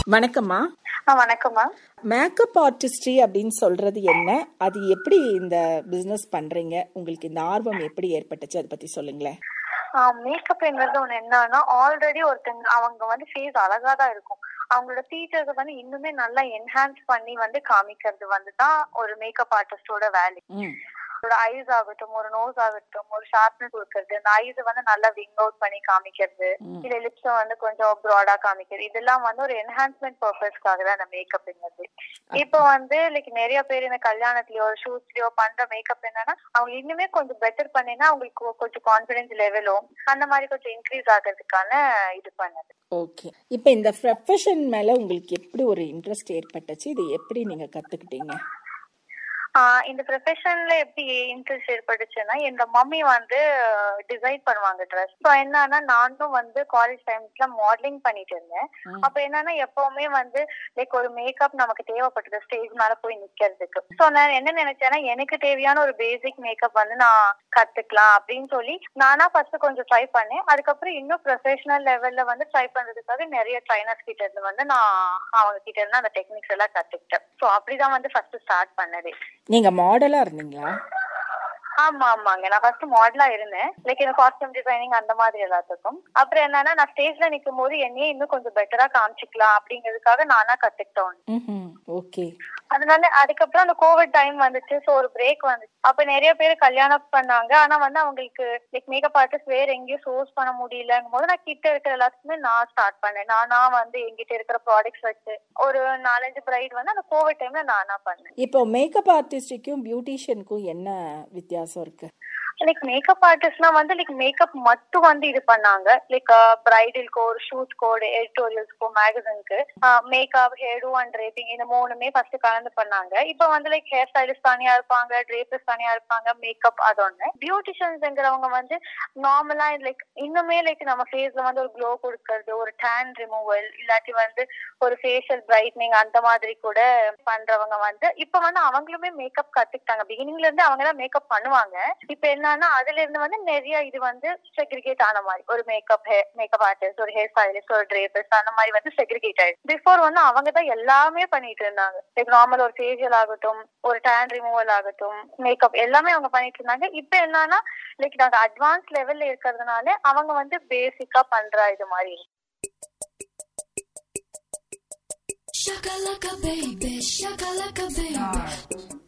வணக்கம்மா ஆ வணக்கம்மா makeup artistry அப்படின்னு சொல்றது என்ன அது எப்படி இந்த பிசினஸ் பண்றீங்க உங்களுக்கு இந்த ஆர்வம் எப்படி ஏற்பட்டுச்சு அதை பத்தி சொல்லுங்களேன் மேக்கப்ங்கிறது ஒண்ணு என்னன்னா ஆல்ரெடி ஒருத்தங்க அவங்க வந்து ஃபேஸ் அழகா தான் இருக்கும் அவங்களோட ஃபீச்சர்ஸ் வந்து இன்னுமே நல்லா என்ஹான்ஸ் பண்ணி வந்து காமிக்கிறது வந்து தான் ஒரு மேக்கப் ஆர்டிஸ்டோட வேலை ம் ஒரு ஐஸ் ஆகட்டும் ஒரு நோஸ் ஆகட்டும் ஒரு ஷார்ப்னஸ் கொடுக்கறது அந்த ஐஸ் வந்து நல்லா விங் அவுட் பண்ணி காமிக்கிறது ம். இல்ல லிப்ஸ வந்து கொஞ்சம் ப்ராடா காமிக்கிறது இதெல்லாம் வந்து ஒரு என்ஹான்ஸ்மெண்ட் பர்பஸ்க்காக தான் அந்த மேக்கப்ங்கிறது இப்போ வந்து லைக் நிறைய பேர் இந்த கல்யாணத்துலயோ ஒரு ஷூட்லயோ பண்ற மேக்கப் என்னன்னா அவங்க இன்னுமே கொஞ்சம் பெட்டர் பண்ணினா அவங்களுக்கு கொஞ்சம் கான்பிடன்ஸ் லெவலும் அந்த மாதிரி கொஞ்சம் இன்க்ரீஸ் ஆகிறதுக்கான இது பண்ணது ஓகே இப்போ இந்த ப்ரொஃபஷன் மேல உங்களுக்கு எப்படி ஒரு இன்ட்ரெஸ்ட் ஏற்பட்டுச்சு இது எப்படி நீங்க கத்துக்கிட்டீங்க ஆஹ் இந்த ப்ரொஃபஷன்ல எப்படி இன்ட்ரெஸ்ட் ஏற்பட்டுச்சுன்னா எங்க மம்மி வந்து டிசைன் பண்ணுவாங்க ட்ரெஸ் ஸோ என்னன்னா நானும் வந்து காலேஜ் டைம்ஸ்ல மாடலிங் பண்ணிட்டு இருந்தேன் ம். அப்ப என்னன்னா எப்பவுமே வந்து லைக் ஒரு மேக்கப் நமக்கு தேவைப்பட்டது ஸ்டேஜ் மேல போய் நிக்கிறதுக்கு ஸோ நான் என்ன நினைச்சேன்னா எனக்கு தேவையான ஒரு பேசிக் மேக்கப் வந்து நான் கத்துக்கலாம் அப்படின்னு சொல்லி நானா ஃபர்ஸ்ட் கொஞ்சம் ட்ரை பண்ணேன் அதுக்கப்புறம் இன்னும் ப்ரொஃபஷனல் லெவல்ல வந்து ட்ரை பண்றதுக்காக நிறைய ட்ரைனர்ஸ் கிட்ட இருந்து வந்து நான் அவங்க கிட்ட இருந்து அந்த டெக்னிக்ஸ் எல்லாம் கத்துக்கிட்டேன் ஸோ அப்படிதான் வந்து ஃபர்ஸ்ட் ஸ்டார்ட் பண்ணதே நீங்க மாடலா இருந்தீங்களா ஆமா ஆமாங்க நான் ஃபர்ஸ்ட் மாடலா இருந்தேன் லைக் எனக்கு காஸ்டியூம் டிசைனிங் அந்த மாதிரி எல்லாத்துக்கும் அப்புறம் என்னன்னா நான் ஸ்டேஜ்ல நிக்கும் போது என்னையே இன்னும் கொஞ்சம் பெட்டரா காமிச்சிக்கலாம் அப்படிங்கிறதுக்காக நானா கத்துக்கிட்டோம் ம் ஓகே அதனால அதுக்கப்புறம் அந்த கோவிட் டைம் வந்துச்சு ஸோ ஒரு பிரேக் வந்துச்சு அப்ப நிறைய பேர் கல்யாணம் பண்ணாங்க ஆனா வந்து அவங்களுக்கு லைக் மேக்கப் ஆர்டிஸ்ட் வேற எங்கேயும் சோர்ஸ் பண்ண முடியலங்கும் போது நான் கிட்ட இருக்கிற எல்லாத்துக்குமே நான் ஸ்டார்ட் பண்ணேன் நானா வந்து எங்கிட்ட இருக்கிற ப்ராடக்ட்ஸ் வச்சு ஒரு நாலஞ்சு பிரைட் வந்து அந்த கோவிட் டைம்ல நானா பண்ணேன் இப்போ மேக்கப் ஆர்டிஸ்டுக்கும் பியூட்டிஷியனுக்கும் என்ன வித்தியாசம் இருக்கு லைக் மேக்கப் ஆர்டிஸ்ட்லாம் வந்து லைக் மேக்கப் மட்டும் வந்து இது பண்ணாங்க லைக் பிரைடலுக்கோ ஒரு ஷூட் கோட் எடிட்டோரியல்ஸ்க்கோ மேகசின்க்கு மேக்கப் ஹேடு அண்ட் ட்ரேப்பிங் இந்த மூணுமே ஃபர்ஸ்ட் கலந்து பண்ணாங்க இப்போ வந்து லைக் ஹேர் ஸ்டைலிஸ்ட் தனியா இருப்பாங்க ட்ரேப்பர்ஸ் தனியா இருப்பாங்க மேக்கப் அது ஒண்ணு பியூட்டிஷியன்ஸ்ங்கிறவங்க வந்து நார்மலா லைக் இன்னுமே லைக் நம்ம ஃபேஸ்ல வந்து ஒரு க்ளோ கொடுக்கறது ஒரு டேன் ரிமூவல் இல்லாட்டி வந்து ஒரு ஃபேஷியல் பிரைட்னிங் அந்த மாதிரி கூட பண்றவங்க வந்து இப்ப வந்து அவங்களுமே மேக்கப் கத்துக்கிட்டாங்க பிகினிங்ல இருந்து அவங்க தான் மேக்கப் பண்ணுவாங்க இப்ப என்னன்னா அதுல இருந்து வந்து நிறைய இது வந்து செக்ரிகேட் ஆன மாதிரி ஒரு மேக்கப் மேக்கப் ஆர்டிஸ்ட் ஒரு ஹேர் ஸ்டைலிஸ்ட் ஒரு ட்ரேபர்ஸ் அந்த மாதிரி வந்து செக்ரிகேட் ஆயிடுச்சு பிஃபோர் வந்து அவங்க தான் எல்லாமே பண்ணிட்டு இருந்தாங்க லைக் நார்மல் ஒரு ஃபேஷியல் ஆகட்டும் ஒரு டேன் ரிமூவல் ஆகட்டும் மேக்கப் எல்லாமே அவங்க பண்ணிட்டு இருந்தாங்க இப்ப என்னன்னா லைக் நாங்க அட்வான்ஸ் லெவல்ல இருக்கிறதுனால அவங்க வந்து பேசிக்கா பண்ற இது மாதிரி Shakalaka baby, shakalaka baby.